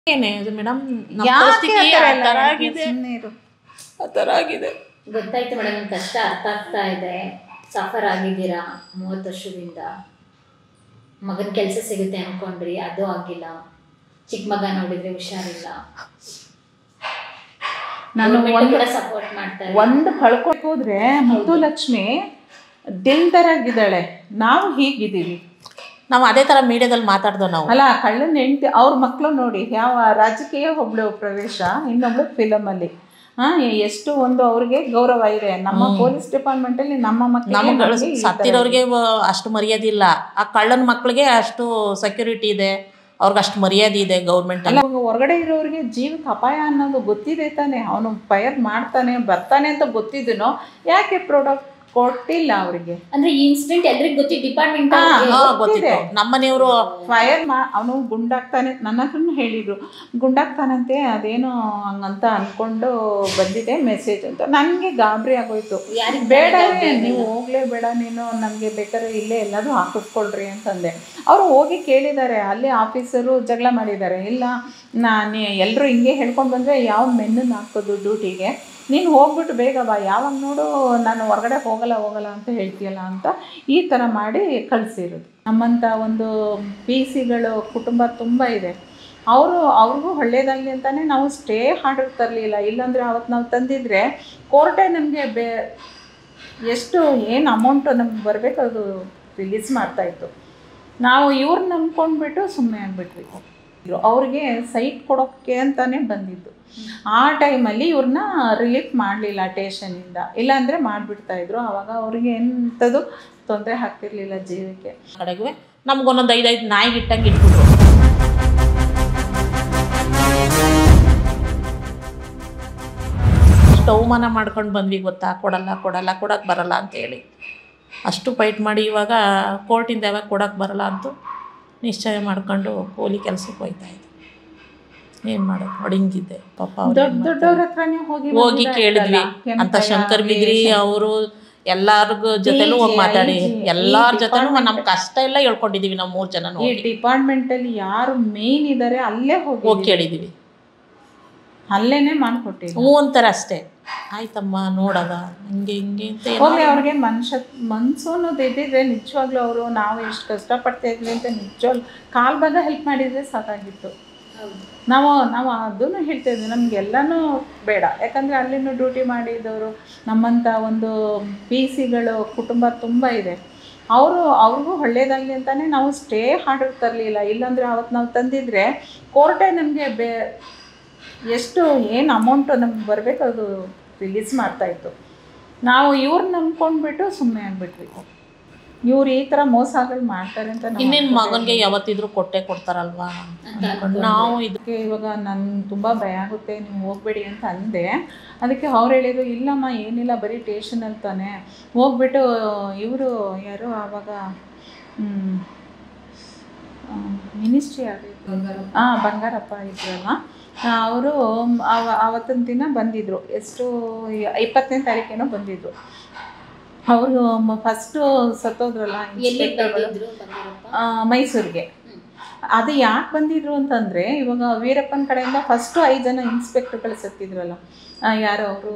ಏನೇ ಮೇಡಮ್ ನಮ್ಮ ಯಾಕೆ ಪರಿಸ್ಥಿತಿ ಆ ಥರ ಆ ಎಲ್ಲ ಥರ ಹೇಳ್ತೀಯ? ಆಗಿದೆ ಸುಮ್ನೆ ಇರು. ಆ ಥರ ಆಗಿದೆ ಗೊತ್ತಾಯ್ತು ಮೇಡಮ್ ನಿಮ್ಮ ಕಷ್ಟ ಅರ್ಥ ಆಗ್ತಾ ಇದೆ ಸಫರ್ ಆಗಿದ್ದೀರಾ ಮೂವತ್ತು ವರ್ಷದಿಂದ ಮಗನ ಕೆಲಸ ಸಿಗುತ್ತೆ ಅನ್ಕೊಂಡ್ರಿ ಅದು ಆಗಿಲ್ಲ ಚಿಕ್ಕ ಮಗ ನೋಡಿದ್ರೆ ಹುಷಾರಿಲ್ಲ ನಾನು Government ಒಂದು ಕೂಡ ಸಪೋರ್ಟ್ ಮಾಡ್ತಾರೆ ಒಂದು ಕಳ್ಕೊಂಡು ಹೋದ್ರೆ ಮುತ್ತು ಲಕ್ಷ್ಮಿ ದಿಲ್ದರಾಗಿದ್ದಾಳೆ ನಾವು ಹೀಗಿದ್ದೀವಿ ನಾವು ಅದೇ ಥರ ಮೀಡಿಯಾದಲ್ಲಿ ಮಾತಾಡ್ದೋ ನಾವು ಅಲ್ಲ ಕಳ್ಳನ ಹೆಂಡತಿ ಅವ್ರ ಮಕ್ಕಳು ನೋಡಿ ಯಾವ ರಾಜಕೀಯ ಒಬ್ಳು ಪ್ರವೇಶ ಇನ್ನೊಬ್ಳು ಫಿಲಮ್ ಅಲ್ಲಿ ಹಾ ಎಷ್ಟು ಒಂದು ಅವ್ರಿಗೆ ಗೌರವ ಇದೆ ನಮ್ಮ ಪೊಲೀಸ್ ಡಿಪಾರ್ಟ್ಮೆಂಟ್ ಅಲ್ಲಿ ನಮ್ಮ ಮಕ್ಕಳಿಗೆ ನಮಗೆ ನಮ್ಗೆ ಈ ಥರ ಸತ್ತಿರೋರಿಗೆ ವ- ಅಷ್ಟು ಮರ್ಯಾದೆ ಇಲ್ಲ ಆ ಕಳ್ಳನ ಮಕ್ಕಳಿಗೆ ಅಷ್ಟು ಸೆಕ್ಯೂರಿಟಿ ಇದೆ ಅವ್ರಿಗೆ ಅಷ್ಟು ಮರ್ಯಾದೆ ಇದೆ ಗೌರ್ಮೆಂಟ್ ಅಲ್ಲ ಇವಾಗ ಹೊರಗಡೆ ಇರೋರಿಗೆ ಜೀವಕ್ಕೆ ಅಪಾಯ ಅನ್ನೋದು ಗೊತ್ತಿದೆ ತಾನೆ ಅವನು ಫೈರ್ ಮಾಡ್ತಾನೆ ಬರ್ತಾನೆ ಅಂತ ಗೊತ್ತಿದ್ದನೋ ಯಾಕೆ ಪ್ರಾಡಕ್ಟ್ ಕೊಟ್ಟಿಲ್ಲ ಅವರಿಗೆ ಅಂದ್ರೆ ಈ ಇನ್ಸಿಡೆಂಟ್ ಎಲ್ರಿಗೂ ಗೊತ್ತಿತ್ತು ಡಿಪಾರ್ಟ್ಮೆಂಟ್ ಹಾ, ಹಾ ಗೊತ್ತಿದೆ. ಗೊತ್ತಿತ್ತು ನಮ್ಮನೆಯವರು ಫೈರ್ ಮಾ ಅವನು ಗುಂಡಾಗ್ತಾನೆ ನನ್ನ ಹತ್ರನೂ ಹೇಳಿದ್ರು ಗುಂಡಾಗ್ತಾನಂತೆ ಅದೇನೋ ಹಂಗಂತ ಅನ್ಕೊಂಡು ಬಂದಿದೆ ಮೆಸೇಜ್ ಅಂತ ನನಗೆ ಗಾಬರಿ ಆಗೋಯ್ತು ಯಾರಿಗ್ ಬೇಡ ಗಾಬ್ರಿ ನೀವು ಹೋಗ್ಲೇ ಬೇಡ ನೀನು ನಮಗೆ ಬೇಕಾದ್ರೆ ಇಲ್ಲೇ ಎಲ್ಲಾದರೂ ಹಾಕಿಸ್ಕೊಳ್ರಿ ಅಂತಂದೆ ಅವರು ಹೋಗಿ ಕೇಳಿದ್ದಾರೆ ಅಲ್ಲಿ ಆಫೀಸರು ಜಗಳ ಮಾಡಿದ್ದಾರೆ ಇಲ್ಲ ನಾನು ಎಲ್ಲರೂ ಹಿಂಗೆ ಹೇಳ್ಕೊಂಡು ಬಂದರೆ ಯಾವ ಮೆನ್ನನ್ನು ಹಾಕೋದು ಡ್ಯೂಟಿಗೆ ನೀನು ಹೋಗ್ಬಿಟ್ಟು ಬೇಗ ಬಾ ಯಾವಾಗ ನೋಡು ನಾನು ಹೊರಗಡೆ ಹೋಗಲ್ಲ ಹೋಗಲ್ಲ ಅಂತ ಹೇಳ್ತೀಯಲ್ಲ ಅಂತ ಈ ಥರ ಮಾಡಿ ಕಳಿಸಿರೋದು ನಮ್ಮಂಥ ಒಂದು ಪಿ ಸಿಗಳು ಕುಟುಂಬ ತುಂಬ ಇದೆ ಅವರು ಅವ್ರಿಗೂ ಒಳ್ಳೇದಾಗಲಿ ಅಂತಲೇ ನಾವು ಸ್ಟೇ ಆರ್ಡರ್ ತರಲಿಲ್ಲ ಇಲ್ಲಾಂದರೆ ಅವತ್ತು ನಾವು ತಂದಿದ್ರೆ ಕೋರ್ಟೇ ನಮಗೆ ಬೇ ಎಷ್ಟು ಏನು ಅಮೌಂಟು ನಮ್ಗೆ ಬರಬೇಕು ಅದು ರಿಲೀಸ್ ಮಾಡ್ತಾಯಿತ್ತು ನಾವು ಇವ್ರನ್ನ ನಂಬ್ಕೊಂಡ್ಬಿಟ್ಟು ಸುಮ್ಮನೆ ಆಗಿಬಿಟ್ವಿ ಅವ್ರಿಗೆ ಸೈಟ್ ಕೊಡೋಕ್ಕೆ ಅಂತಲೇ ಬಂದಿದ್ದು ಆ ಟೈಮಲ್ಲಿ ಇವ್ರನ್ನ ರಿಲೀಫ್ ಮಾಡಲಿಲ್ಲ ಟೇಷನಿಂದ ಇಲ್ಲಾಂದರೆ ಮಾಡಿಬಿಡ್ತಾಯಿದ್ರು ಆವಾಗ ಅವ್ರಿಗೆ ಎಂಥದ್ದು ತೊಂದರೆ ಆಗ್ತಿರ್ಲಿಲ್ಲ ಜೀವಕ್ಕೆ ಕಡೆಗೂ ನಮ್ಗೊಂದೊಂದು ಐದೈದು ನಾಯಿಗೆ ಇಟ್ಟಂಗೆ ಇಟ್ಬಿಟ್ರು ಅಷ್ಟು ಅವಮಾನ ಮಾಡ್ಕೊಂಡು ಬಂದ್ವಿ ಗೊತ್ತಾ ಕೊಡಲ್ಲ ಕೊಡಲ್ಲ ಕೊಡಕ್ಕೆ ಬರಲ್ಲ ಅಂತ ಹೇಳಿ ಅಷ್ಟು ಫೈಟ್ ಮಾಡಿ ಇವಾಗ ಕೋರ್ಟಿಂದ ಯಾವಾಗ ಕೊಡಕ್ಕೆ ಬರಲ್ಲ ಅಂತ ನಿಶ್ಚಯ ಮಾಡ್ಕೊಂಡು ಕೂಲಿ ಕೆಲ್ಸಕ್ಕೆ ಹೋಯ್ತಾ ಇದ್ದೆ ಏನು ಮಾಡೋದು ಹೊಡಿಂಗಿದ್ದೆ ಪಾಪ ಅವ್ರು ದೊಡ್ಡ ಏನ್ ದೊಡ್ಡವ್ರ ಮಾಡ್ತಾರೆ? ಹತ್ರನೇ ಹೋಗಿ ಹೋಗಿ ಬಂದಿದ್ದಾಯ್ತಲ್ಲ. ಕೇಳಿದ್ವಿ ಅಂತ ಕೆಂಪಯ್ಯ, ಶಂಕರ್ ಬಿದ್ರಿ ವಿ. ಅವರು ಎಲ್ಲಾರ್ಗು ಜೊತೆಲೂ ಹೋಗಿ ಈ ಜಿ- ಮಾತಾಡಿ ಈ ಜಿ- ಎಲ್ಲಾರ ಈ ಜೊತೆನೂ department- ನಮ್ ಕಷ್ಟ ಎಲ್ಲ ಹೇಳ್ಕೊಂಡಿದೀವಿ ನಾವು ಮೂರ್ ಜನ ಈ ಡಿಪಾರ್ಟ್ಮೆಂಟ್ ಅಲ್ಲಿ ಯಾರು ಮೇನ್ ಇದ್ದಾರೆ ಅಲ್ಲೇ ಹೋಗಿ ಹೋಗಿ ಕೇಳಿದೀವಿ ಅಲ್ಲೇನೆ ಮಾಡ್ಕೊಟ್ಟಿದ್ರು ಹ್ಞೂ ಅಂತಾರೆ ಅಷ್ಟೇ ಆಯ್ತಮ್ಮ ನೋಡದ ಹಿಂಗೆ ಹಿಂಗೆ ಅಂತ ಏನೋ ಹೋಗ್ಲಿ ಅವ್ರಿಗೆ ಮನುಷ್ಯ ಮನ್ಸು ಅನ್ನೋದು ಇದ್ದಿದ್ರೆ ನಿಜವಾಗ್ಲೂ ಅವರು ನಾವು ಎಷ್ಟು ಕಷ್ಟಪಡ್ತಾ ಇದ್ವಿ ಅಂತ ನಿಜವಾಗ್ಲೂ ಕಾಲ್ ಭಾಗ ಹೆಲ್ಪ್ ಮಾಡಿದ್ರೆ ಸಾಕಾಗಿತ್ತು ನಾವು ನಾವು ಅದನ್ನು ಹೇಳ್ತಾ ಇದ್ವಿ ನಮಗೆಲ್ಲನೂ ಬೇಡ ಯಾಕಂದರೆ ಅಲ್ಲಿನೂ ಡ್ಯೂಟಿ ಮಾಡಿದವರು ನಮ್ಮಂಥ ಒಂದು ಪಿ ಸಿಗಳು ಕುಟುಂಬ ತುಂಬ ಇದೆ ಅವರು ಅವ್ರಿಗೂ ಒಳ್ಳೇದಾಗಲಿ ಅಂತಲೇ ನಾವು ಸ್ಟೇ ಆರ್ಡರ್ ತರಲಿಲ್ಲ ಇಲ್ಲಾಂದರೆ ಅವತ್ತು ನಾವು ತಂದಿದ್ರೆ ಕೋರ್ಟೇ ನಮಗೆ ಬೇ ಎಷ್ಟು ಏನು ಅಮೌಂಟು ನಮ್ಗೆ ಬರಬೇಕು ಅದು ರಿಲೀಸ್ ಮಾಡ್ತಾಯಿತ್ತು ನಾವು ಇವ್ರನ್ನ ನಂಬ್ಕೊಂಡ್ಬಿಟ್ಟು ಸುಮ್ಮನೆ ಆಗಿಬಿಟ್ವಿ ಇವ್ರು ಈ ಥರ ಮೋಸಗಳು ಮಾಡ್ತಾರೆ ಅಂತ ನಾವು ಇನ್ನೇನ್ ಅನ್ಕೊಂಡಿರ್ಲಿಲ್ಲ. ಮಗನ್ಗೆ ಯಾವತ್ತಿದ್ರು ಕೊಟ್ಟೆ ಕೊಡ್ತಾರಲ್ವಾ ಅನ್ಕೊಂಡು ನಾವು ಇದು ಅದಕ್ಕೆ ಇವಾಗ ನನ್ಗೆ ತುಂಬ ಭಯ ಆಗುತ್ತೆ ನೀವು ಹೋಗ್ಬೇಡಿ ಅಂತ ಅಂದೆ ಅದಕ್ಕೆ ಅವ್ರು ಹೇಳಿದ್ರು ಇಲ್ಲಮ್ಮ ಏನಿಲ್ಲ ಬರೀ ಟೇಷನಲ್ಲಿ ತಾನೆ ಹೋಗ್ಬಿಟ್ಟು ಇವರು ಯಾರು ಆವಾಗ ಮಿನಿಸ್ಟ್ರಿ ಆಗಿತ್ತು ಹಾಂ ಬಂಗಾರಪ್ಪ ಇದ್ರಲ್ಲ ಅವರು ಆವತ್ತಿನ ದಿನ ಬಂದಿದ್ದರು ಎಷ್ಟು ಇಪ್ಪತ್ತನೇ ತಾರೀಕೇನೋ ಬಂದಿದ್ದರು ಅವರು ಫಸ್ಟು ಸತ್ತೋದ್ರಲ್ಲ ಎಲ್ಲಿ ಇನ್ಸ್ಪೆಕ್ಟರ್ಗಳು ಬಂದಿದ್ರು ಬಂಗಾರಪ್ಪ ಆ, ಮೈಸೂರಿಗೆ ಅದು ಯಾಕೆ ಬಂದಿದ್ರು ಅಂತಂದರೆ ಇವಾಗ ವೀರಪ್ಪನ ಕಡೆಯಿಂದ ಫಸ್ಟು ಐದು ಜನ ಇನ್ಸ್ಪೆಕ್ಟರ್ಗಳು ಸತ್ತಿದ್ರಲ್ಲ ಆ, ಯಾರೋ ಅವರು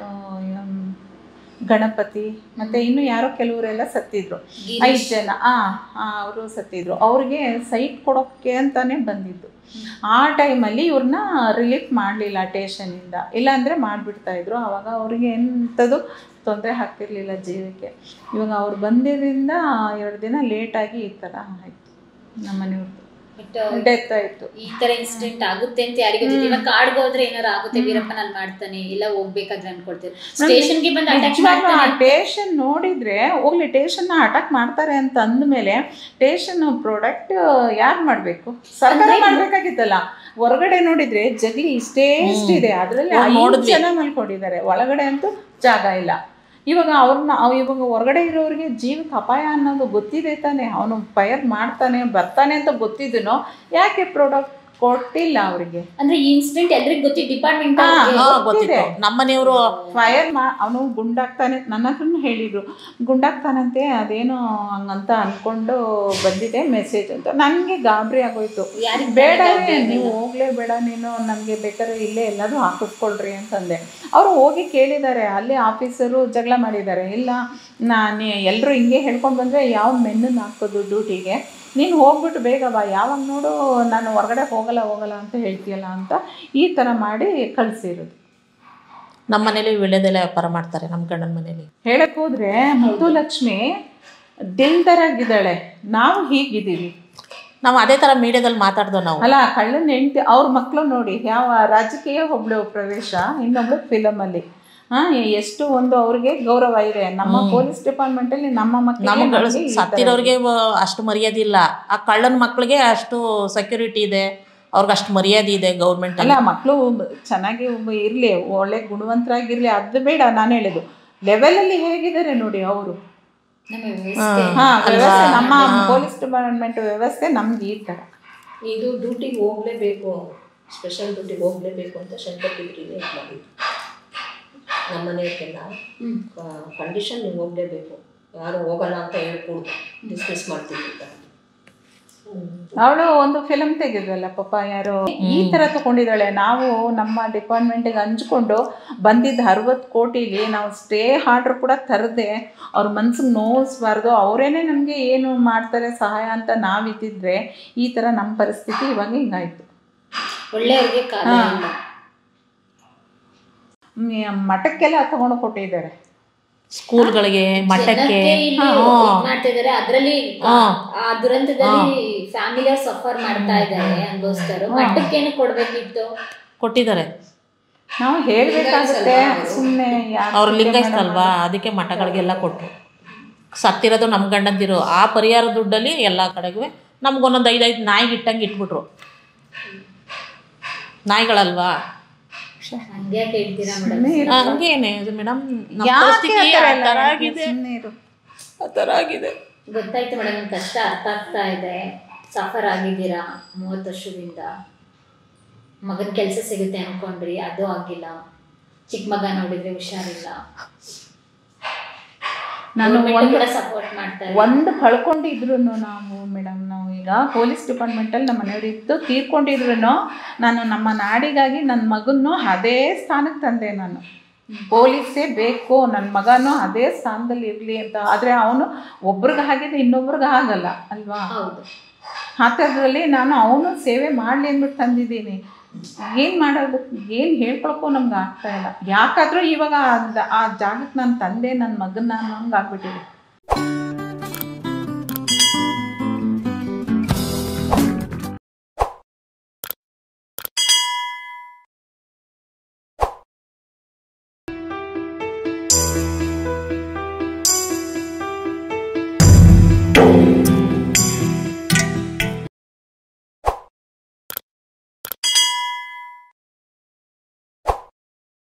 ಗಣಪತಿ ಮತ್ತು ಇನ್ನು ಯಾರೋ ಕೆಲವರೆಲ್ಲ ಸತ್ತಿದ್ರು ಐದು ಜನ ಹಾಂ ಅವರು ಸತ್ತಿದ್ರು ಅವ್ರಿಗೆ ಸೈಟ್ ಕೊಡೋಕ್ಕೆ ಅಂತಲೇ ಬಂದಿದ್ದು ಆ ಟೈಮಲ್ಲಿ ಇವ್ರನ್ನ ರಿಲೀಫ್ ಮಾಡಲಿಲ್ಲ ಟೇಷನಿಂದ ಇಲ್ಲಾಂದರೆ ಮಾಡಿಬಿಡ್ತಾಯಿದ್ರು ಆವಾಗ ಅವ್ರಿಗೆ ಎಂಥದ್ದು ತೊಂದರೆ ಆಗ್ತಿರ್ಲಿಲ್ಲ ಜೀವಕ್ಕೆ ಇವಾಗ ಅವ್ರು ಬಂದಿದ್ದರಿಂದ ಎರಡು ದಿನ ಲೇಟಾಗಿ ಈ ಥರ ಆಯಿತು ನಮ್ಮನೆಯವ್ರದ್ದು ಬಟ್ ಡೆತ್ ಆಯಿತು ಈ ತರ ಇನ್ಸಿಡೆಂಟ್ ಆಗುತ್ತೆ ಅಂತ ಯಾರಿಗೂ ಗೊತ್ತಿಲ್ಲ ಇವಾಗ ಕಾಡ್ಗೆ ಹೋದ್ರೆ ಏನಾರು ಆಗುತ್ತೆ ವೀರಪ್ಪನ ಅಲ್ಲಿ ಮಾಡ್ತಾನೆ ಇಲ್ಲ ಹೋಗ್ಬೇಕಾದ್ರೆ ಅನ್ಕೊಳ್ತೀವಿ ಸ್ಟೇಷನ್ಗೆ ಬಂದು ಅಟ್ಯಾಕ್ ಮಾಡ್ತಾನೆ ಟೇಷನ್ ನೋಡಿದ್ರೆ ಹೋಗ್ಲಿ ಟೇಷನ್ನ ಅಟ್ಯಾಕ್ ಮಾಡ್ತಾರೆ ಅಂತ ಅಂದಮೇಲೆ ಟೇಷನ್ ಪ್ರಾಡಕ್ಟ್ ಯಾರು ಮಾಡಬೇಕು ಸರ್ಕಾರ ಮಾಡಬೇಕಾಗಿತ್ತಲ್ಲ ಹೊರಗಡೆ ನೋಡಿದ್ರೆ ಜಗಲಿ ಇಷ್ಟೇ ಇಷ್ಟಿದೆ ಅದರಲ್ಲಿ ಹೋಗ್ ಐದು ನೋಡಿದ್ವಿ. ಜನ ಮಲ್ಕೊಂಡಿದ್ದಾರೆ ಒಳಗಡೆ ಅಂತೂ ಜಾಗ ಇಲ್ಲ ಇವಾಗ ಅವ್ರನ್ನ ಅವ್ ಇವಾಗ ಹೊರಗಡೆ ಇರೋರಿಗೆ ಜೀವಕ್ಕೆ ಅಪಾಯ ಅನ್ನೋದು ಗೊತ್ತಿದೆ ತಾನೆ ಅವನು ಫೈರ್ ಮಾಡ್ತಾನೆ ಬರ್ತಾನೆ ಅಂತ ಗೊತ್ತಿದ್ದನೋ ಯಾಕೆ ಪ್ರಾಡಕ್ಟ್ ಕೊಟ್ಟಿಲ್ಲ ಅವರಿಗೆ ಅಂದ್ರೆ ಈ ಇನ್ಸಿಡೆಂಟ್ ಎಲ್ರಿಗೂ ಗೊತ್ತಿತ್ತು ಡಿಪಾರ್ಟ್ಮೆಂಟ್ ಹಾ, ಹಾ ಗೊತ್ತಿದೆ. ಗೊತ್ತಿತ್ತು ನಮ್ಮನೆಯವರು ಫೈರ್ ಮಾ ಅವನು ಗುಂಡಾಗ್ತಾನೆ ನನ್ನ ಹತ್ರನೂ ಹೇಳಿದ್ರು ಗುಂಡಾಗ್ತಾನಂತೆ ಅದೇನೋ ಹಂಗಂತ ಅಂದ್ಕೊಂಡು ಬಂದಿದೆ ಮೆಸೇಜ್ ಅಂತ ನನಗೆ ಗಾಬರಿ ಆಗೋಯ್ತು ಯಾರಿಗ್ ಬೇಡ ಗಾಬ್ರಿ ಆಗಿಲ್ಲ? ನೀವು ಹೋಗ್ಲೇ ಬೇಡ ನೀನು ನಮಗೆ ಬೇಕಾದ್ರೆ ಇಲ್ಲೇ ಎಲ್ಲಾದರೂ ಹಾಕಿಸ್ಕೊಳ್ರಿ ಅಂತಂದೆ ಅವರು ಹೋಗಿ ಕೇಳಿದ್ದಾರೆ ಅಲ್ಲೇ ಆಫೀಸರು ಜಗಳ ಮಾಡಿದ್ದಾರೆ ಇಲ್ಲ ನಾನು ಎಲ್ಲರೂ ಹಿಂಗೆ ಹೇಳ್ಕೊಂಡು ಬಂದರೆ ಯಾವ ಮೆನ್ನನ್ನು ಹಾಕೋದು ಡ್ಯೂಟಿಗೆ ನೀನು ಹೋಗ್ಬಿಟ್ಟು ಬೇಗ ಬಾ ಯಾವಾಗ ನೋಡು ನಾನು ಹೊರಗಡೆ ಹೋಗಲ್ಲ ಹೋಗಲ್ಲ ಅಂತ ಹೇಳ್ತೀಯಲ್ಲ ಅಂತ ಈ ಥರ ಮಾಡಿ ಕಳಿಸಿರೋದು ನಮ್ಮ ಮನೇಲಿ ವಿಳ್ಯದೆಲೆ ವ್ಯಾಪಾರ ಮಾಡ್ತಾರೆ ನಮ್ಮ ಗಂಡನ ಮನೇಲಿ ಹೇಳಕ್ ಹೋದ್ರೆ ಮುತ್ತುಲಕ್ಷ್ಮಿ ದಿಲ್ದರಾಗಿದ್ದಾಳೆ ನಾವು ಹೀಗಿದ್ದೀವಿ ನಾವು ಅದೇ ಥರ ಮೀಡಿಯಾದಲ್ಲಿ ಮಾತಾಡ್ದೋ ನಾವು ಅಲ್ಲ ಕಳ್ಳನ ಹೆಂಡತಿ ಅವ್ರ ಮಕ್ಕಳು ನೋಡಿ ಯಾವ ರಾಜಕೀಯ ಒಬ್ಳು ಪ್ರವೇಶ ಇನ್ನೊಬ್ಳು ಫಿಲಮಲ್ಲಿ ಹಾ ಎಷ್ಟು ಒಂದು ಅವ್ರಿಗೆ ಗೌರವ ಇದೆ ನಮ್ಮ ಪೊಲೀಸ್ ಡಿಪಾರ್ಟ್ಮೆಂಟ್ ಅಲ್ಲಿ ನಮ್ಮ ಮಕ್ಕಳಿಗೆ ನಮ್ಗಳು ನಮ್ಗೆ ಈ ತರ ಸತ್ತಿರೋರಿಗೆ ವ- ಅಷ್ಟು ಮರ್ಯಾದೆ ಇಲ್ಲ ಆ ಕಳ್ಳನ ಮಕ್ಕಳಿಗೆ ಅಷ್ಟು ಸೆಕ್ಯೂರಿಟಿ ಇದೆ ಅವ್ರಿಗೆ ಅಷ್ಟು ಮರ್ಯಾದೆ ಇದೆ ಗೌರ್ಮೆಂಟ್ ಅಲ್ಲ ಮಕ್ಕಳು ಚೆನ್ನಾಗಿ ಇರಲಿ ಒಳ್ಳೆ ಗುಣವಂತರಾಗಿರ್ಲಿ ಅದು ಬೇಡ ನಾನು ಹೇಳಿದ್ದು ಲೆವೆಲಲ್ಲಿ ಹೇಗಿದ್ದಾರೆ ನೋಡಿ ಅವರು ನಮ್ಮ ವ್ಯವಸ್ಥೆ ಹಾ ವ್ಯವಸ್ಥೆ ನಮ್ಮ ಪೊಲೀಸ್ ಡಿಪಾರ್ಟ್ಮೆಂಟ್ ವ್ಯವಸ್ಥೆ ನಮ್ಗೆ ಈ ಥರ ಇದು ಡ್ಯೂಟಿಗೆ ಹೋಗಲೇಬೇಕು ಸ್ಪೆಷಲ್ ಡ್ಯೂಟಿಗೆ ಹೋಗಲೇಬೇಕು ಅಂತ ಶಂಕರ್ ಡಿಗ್ರಿಗೆ ಇದು ಮಾಡಿದ್ದು ನಮ್ಮ ಮನೆಯವ್ರಿಗೆಲ್ಲ ಕಂಡೀಷನ್ ನೀವು ಹೋಗಲೇಬೇಕು ಯಾರು ಹೋಗಲ್ಲ ಅಂತ ಹೇಳ್ಕೊಡ್ದು ಡಿಸ್ಮಿಸ್ ಮಾಡ್ತೀವಿ ಅಂತ ಅವಳು ಒಂದು ಫಿಲಮ್ ತೆಗೆದ್ವಲ್ಲ ಪಾಪ ಯಾರೋ ಈ ತರ ತಗೊಂಡಿದ್ದಾಳೆ ನಾವು ನಮ್ಮ ಡಿಪಾರ್ಟ್ಮೆಂಟಿಗೆ ಹಂಚ್ಕೊಂಡು ಬಂದಿದ್ದ ಅರವತ್ತು ಕೋಟಿಲಿ ನಾವು ಸ್ಟೇ ಆರ್ಡ್ರ್ ಕೂಡ ತರದೆ ಅವ್ರ ಮನ್ಸಿಗೆ ನೋಯಿಸ್ಬಾರ್ದು ಅವರೇನೆ ನಮಗೆ ಏನು ಮಾಡ್ತಾರೆ ಸಹಾಯ ಅಂತ ನಾವಿದ್ದಿದ್ರೆ ಈ ಥರ ನಮ್ಮ ಪರಿಸ್ಥಿತಿ ಇವಾಗ ಹಿಂಗಾಯ್ತು ಒಳ್ಳೆಯವ್ರಿಗೆ ಕಾಲ ಹಾ. ಇಲ್ಲ ಮ್- ಮಠಕ್ಕೆಲ್ಲ ತಗೊಂಡು ಕೊಟ್ಟಿದ್ದಾರೆ ಸ್ಕೂಲ್ಗಳಿಗೆ ಮಠಕ್ಕೆ ಜನಕ್ಕೆ ಇಲ್ಲಿ ಹಾ. ಇದ್ ಮಾಡ್ತಾ ಇದಾರೆ ಅದ್ರಲ್ಲಿ ಹಾ. ಆ ದುರಂತದಲ್ಲಿ ಫ್ಯಾಮಿಲಿ ಸಫರ್ ಮಾಡ್ತಾ ಇದ್ದಾರೆ ಅನ್ಭವಿಸ್ತಾರೆ ಮಟ್ಟಕ್ಕೇನು ಕೊಡ್ಬೇಕಿತ್ತು ಕೊಟ್ಟಿದ್ದಾರೆ ನಾವು ಹೇಳ್ಬೇಕಾಗುತ್ತೆ ಸುಮ್ಮನೆ ಅವ್ರು ಲಿಂಗಾಯ್ತಲ್ವಾ ಅದಕ್ಕೆ ಮಠಗಳಿಗೆಲ್ಲ ಕೊಟ್ಟರು ಸತ್ತಿರೋದು ನಮ್ಮ ಗಂಡಂದಿರು ಆ ಪರಿಹಾರ ದುಡ್ಡಲ್ಲಿ ಎಲ್ಲ ಕಡೆಗೂ ನಮ್ಗೊಂದೊಂದು ಐದೈದು ನಾಯಿಗೆ ಇಟ್ಟಂಗೆ ಇಟ್ಬಿಟ್ರು ನಾಯಿಗಳಲ್ವಾ ಹಂಗೆ ಹೇಳ್ತೀರಾ ಮೇಡಮ್ ಹಂಗೇನೆ ಮೇಡಮ್ ನಮ್ಮ ಯಾಕೆ ಪರಿಸ್ಥಿತಿ ಆ ಥರ ಆ ಎಲ್ಲ ಥರ ಹೇಳ್ತೀಯ? ಆಗಿದೆ ಸುಮ್ನೆ ಇರು. ಆ ಥರ ಆಗಿದೆ ಗೊತ್ತಾಯ್ತು ಮೇಡಮ್ ನಿಮ್ ಕಷ್ಟ ಅರ್ಥ ಆಗ್ತಾ ಇದೆ ಸಫರ್ ಆಗಿದ್ದೀರಾ ಮೂವತ್ತು ವರ್ಷದಿಂದ ಮಗನ ಕೆಲಸ ಸಿಗುತ್ತೆ ಅನ್ಕೊಂಡ್ರಿ ಅದು ಆಗಿಲ್ಲ ಚಿಕ್ಕ ಮಗ ನೋಡಿದ್ರೆ ಹುಷಾರಿಲ್ಲ ನಾನು Government ಒಂದು ಕೂಡ ಸಪೋರ್ಟ್ ಮಾಡ್ತಾರೆ ಒಂದು ಕಳ್ಕೊಂಡಿದ್ರು ನಾವು ಮೇಡಮ್ ನಾವು ಈಗ ಪೊಲೀಸ್ ಡಿಪಾರ್ಟ್ಮೆಂಟಲ್ಲಿ ನಮ್ಮ ಮನೆಯವರು ಇದ್ದು ತೀರ್ಕೊಂಡಿದ್ರು ನಾನು ನಮ್ಮ ನಾಡಿಗಾಗಿ ನನ್ನ ಮಗನ್ನು ಅದೇ ಸ್ಥಾನಕ್ಕೆ ತಂದೆ ನಾನು ಪೊಲೀಸೇ ಬೇಕು ನನ್ನ ಮಗನೂ ಅದೇ ಸ್ಥಾನದಲ್ಲಿ ಇರಲಿ ಅಂತ ಆದರೆ ಅವನು ಒಬ್ರಿಗೆ ಆಗಿದೆ ಇನ್ನೊಬ್ರಿಗೆ ಆಗಲ್ಲ ಅಲ್ವಾ ಹೌದು ಆ ಥರದಲ್ಲಿ ನಾನು ಅವನು ಸೇವೆ ಮಾಡಲಿ ಅಂದ್ಬಿಟ್ಟು ತಂದಿದ್ದೀನಿ ಏನು ಮಾಡೋದು ಏನು ಹೇಳ್ಕೊಳಕ್ಕೂ ನಮ್ಗೆ ಆಗ್ತಾ ಇಲ್ಲ ಯಾಕಾದರೂ ಇವಾಗ ಆ- ಆ ಜಾಗಕ್ಕೆ ನಾನು ತಂದೆ ನನ್ನ ಮಗನ್ನ ಅನ್ನೋಂಗೆ ಆಗ್ಬಿಟ್ಟಿದೆ